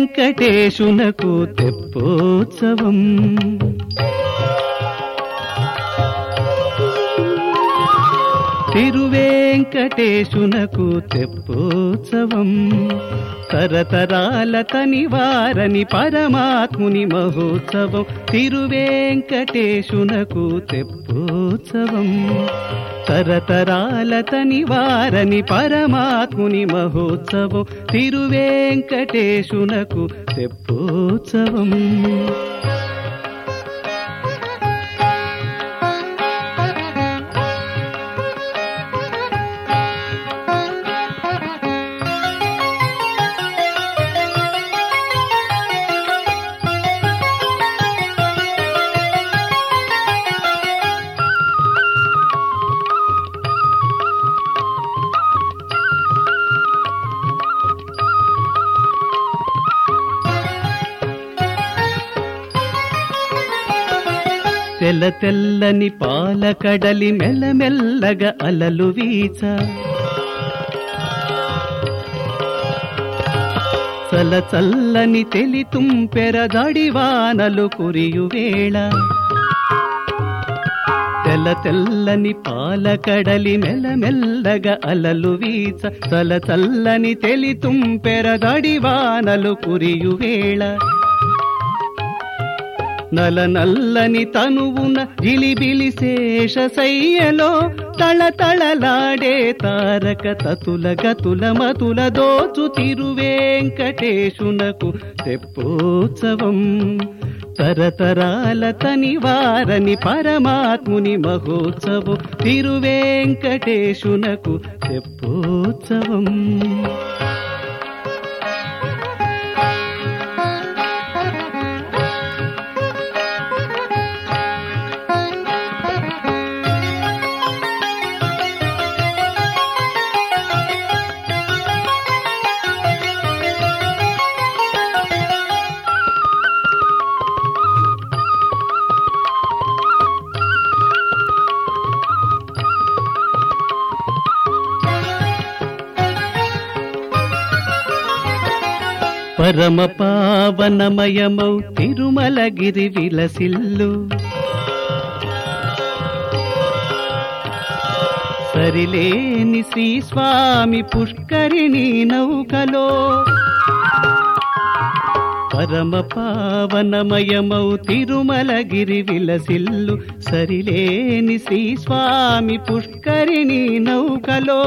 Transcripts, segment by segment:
తిరువేంకటేశునకు తెప్పోత్సవం తిరువేంకటేశునకు తెప్పోత్సవం తరతరాల తనివారని పరమాత్ముని మహోత్సవం తిరువేంకటేశునకు తెప్పోత్సవం తరతరాల తనివారని పరమాత్ముని మహోత్సవం తిరువేంకటేశునకు తెప్పోత్సవం తెల్ల తెల్లని పాల కడలి మెల్లమెల్లగా అలలు వీచ చల చల్లని తెలి తుంపెరదడి వానలు కురియు వేళ తెల్ల తెల్లని పాల కడలి మెల్లమెల్లగా అలలు వీచ చల చల్లని తెలి తుంపెరదడి వానలు కురియు వేళ నల నల్లని తనువున జిలిబిలి శేష శయ్యలో తళతళలాడే తారక తతుల గతుల మతుల దోచు తిరువేంకటేశునకు తెప్పోత్సవం తరతరాల తనివారని పరమాత్ముని మహోత్సవం తిరువేంకటేశునకు తెప్పోత్సవం పరమ పావనమయమౌ తిరుమలగిరి విలసిల్లు సరిలేని శ్రీ స్వామి పుష్కరిణి నౌకలో పరమ పావనమయమౌ తిరుమలగిరి విలసిల్లు సరిలేని శ్రీ స్వామి పుష్కరిణి నౌకలో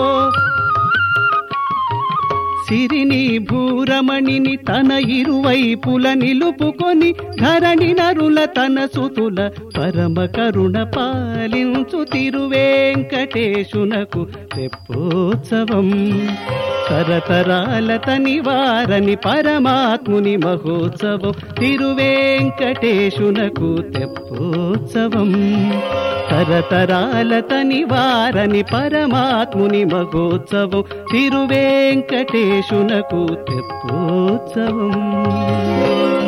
సిరిని భూరమణిని తన ఇరువైపుల నిలుపుకొని ధరణి నరుల తన సుతుల పరమ కరుణ పాలించు తిరువేంకటేశునకు తెప్పోత్సవం తరతరాల తనివారని పరమాత్ముని మహోత్సవం తిరువేంకటేశునకు తెప్పోత్సవం తరతరాల తనివారని పరమాత్ముని మహోత్సవం తిరువేంకటేశునకు తెప్పోత్సవం